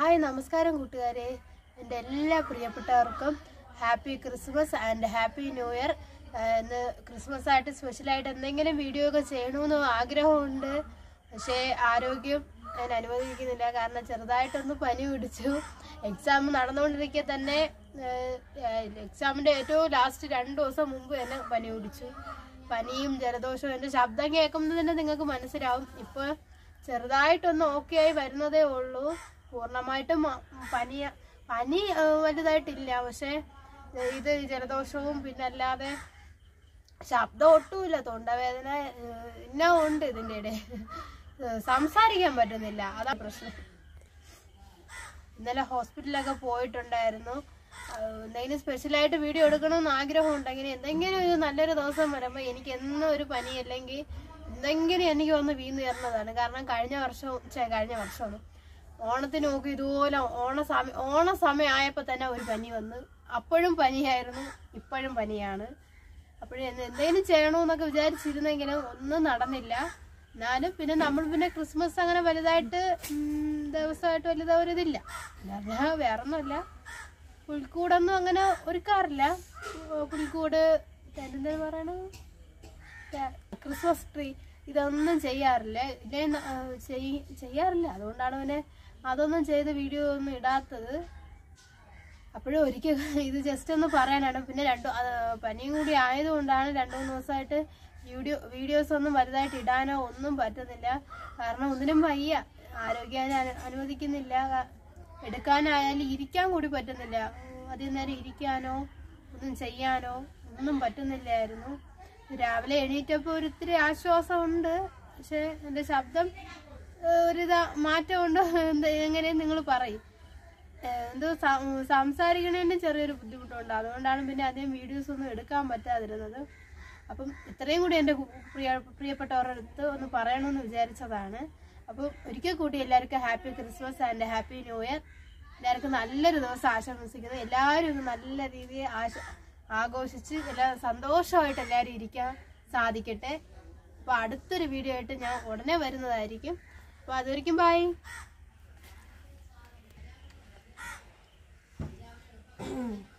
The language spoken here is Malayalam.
ഹായ് നമസ്കാരം കൂട്ടുകാരെ എൻ്റെ എല്ലാ പ്രിയപ്പെട്ടവർക്കും happy Christmas and happy new year ഇന്ന് ക്രിസ്മസ് ആയിട്ട് സ്പെഷ്യലായിട്ട് എന്തെങ്കിലും വീഡിയോ ഒക്കെ ചെയ്യണമെന്ന് ആഗ്രഹമുണ്ട് പക്ഷേ ആരോഗ്യം ഞാൻ അനുവദിക്കുന്നില്ല കാരണം ചെറുതായിട്ടൊന്ന് പനി പിടിച്ചു എക്സാം നടന്നുകൊണ്ടിരിക്കെ തന്നെ എക്സാമിൻ്റെ ഏറ്റവും ലാസ്റ്റ് രണ്ട് ദിവസം മുമ്പ് തന്നെ പനി പിടിച്ചു പനിയും ജലദോഷവും എൻ്റെ ശബ്ദം കേൾക്കുമ്പോൾ തന്നെ നിങ്ങൾക്ക് മനസ്സിലാവും ഇപ്പോൾ ചെറുതായിട്ടൊന്ന് ഓക്കെ ആയി വരുന്നതേ ഉള്ളൂ പൂർണ്ണമായിട്ടും മ- പനി പനി ആ, വലുതായിട്ടില്ല പക്ഷേ ഇത് ജലദോഷവും പിന്നെ അല്ലാതെ ശബ്ദം ഒട്ടുമില്ല തൊണ്ടവേദന ഏഹ്, എല്ലാം ഉണ്ട് ഇതിൻ്റെ ഇടയിൽ ഏഹ്, സംസാരിക്കാൻ പറ്റുന്നില്ല അതാ പ്രശ്നം ഇന്നലെ ഹോസ്പിറ്റലിലൊക്കെ പോയിട്ടുണ്ടായിരുന്നു ആഹ് എന്തെങ്കിലും സ്പെഷ്യലായിട്ട് വീഡിയോ എടുക്കണമെന്ന് ആഗ്രഹമുണ്ടെങ്കിൽ എന്തെങ്കിലും ഒരു നല്ലൊരു ദിവസം വരുമ്പോൾ എനിക്ക് എന്നും ഒരു പനി അല്ലെങ്കിൽ എന്തെങ്കിലും എനിക്ക് വന്ന് വീണ് തരുന്നതാണ് കാരണം കഴിഞ്ഞ വർഷവും ഛെ, കഴിഞ്ഞ വർഷമാണ് ഓണത്തിന് നോക്കി ഇതുപോലെ ഓണ സമയം ഓണ സമയമായപ്പോൾ തന്നെ ഒരു പനി വന്ന് അപ്പോഴും പനിയായിരുന്നു ഇപ്പോഴും പനിയാണ് അപ്പോഴും എന്ത് എന്തെങ്കിലും ചെയ്യണമെന്നൊക്കെ വിചാരിച്ചിരുന്നെങ്കിലും ഒന്നും നടന്നില്ല എന്നാലും പിന്നെ നമ്മൾ പിന്നെ ക്രിസ്മസ് അങ്ങനെ വലുതായിട്ട് ഉം, ദിവസമായിട്ട് വലുതാ ഒരു ഇതില്ല അല്ലാതെ വേറെ ഒന്നുമില്ല പുൽക്കൂടൊന്നും അങ്ങനെ ഒരുക്കാറില്ല ഉം, പുൽക്കൂട് എന്താ പറയണ ക്രിസ്മസ് ട്രീ ഇതൊന്നും ചെയ്യാറില്ല ഇല്ലേ ന- ആ, ചെയ്- ചെയ്യാറില്ല അതുകൊണ്ടാണ് പിന്നെ അതൊന്നും ചെയ്ത് വീഡിയോ ഒന്നും ഇടാത്തത് അപ്പോഴും ഒരിക്കൽ ഇത് ജസ്റ്റ് ഒന്ന് പറയാനാണ് പിന്നെ രണ്ടു ആ, പനിയും കൂടി ആയതുകൊണ്ടാണ് രണ്ടു മൂന്ന് ദിവസമായിട്ട് വീഡിയോ വീഡിയോസ് ഒന്നും വലുതായിട്ട് ഇടാനോ ഒന്നും പറ്റുന്നില്ല കാരണം ഒന്നിനും വയ്യ ആരോഗ്യം അനു- അനുവദിക്കുന്നില്ല ക- എടുക്കാനായാലും ഇരിക്കാൻ കൂടി പറ്റുന്നില്ല ഉം, അധികം നേരം ഇരിക്കാനോ ഒന്നും ചെയ്യാനോ ഒന്നും പറ്റുന്നില്ലായിരുന്നു രാവിലെ എണീറ്റപ്പോൾ ഒരിത്തിരി ആശ്വാസമുണ്ട് പക്ഷെ എൻ്റെ ശബ്ദം ഏഹ്, ഒരിതാ മാറ്റമുണ്ട് എന്ത് എങ്ങനെയും നിങ്ങൾ പറയും ഏഹ് എന്തോ സം- സംസാരിക്കണതിന് ചെറിയൊരു ബുദ്ധിമുട്ടുണ്ട് അതുകൊണ്ടാണ് പിന്നെ അധികം വീഡിയോസ് ഒന്നും എടുക്കാൻ പറ്റാതിരുന്നത് അപ്പം ഇത്രയും കൂടി എൻ്റെ കു- പ്രിയ പ്രിയപ്പെട്ടവരുടെ അടുത്ത് ഒന്ന് പറയണമെന്ന് വിചാരിച്ചതാണ് അപ്പം ഒരിക്കൽ കൂടി എല്ലാവർക്കും happy Christmas and happy new year എല്ലാവർക്കും നല്ലൊരു ദിവസം ആശംസിക്കുന്നു എല്ലാവരും ഒന്ന് നല്ല രീതിയിൽ ആശ ആഘോഷിച്ച് എല്ലാ സന്തോഷമായിട്ട് എല്ലാവരും ഇരിക്കാൻ സാധിക്കട്ടെ അപ്പോൾ അടുത്തൊരു വീഡിയോ ആയിട്ട് ഞാൻ ഉടനെ വരുന്നതായിരിക്കും അപ്പോൾ അതുവരെയ്ക്കും ബൈ ഉം.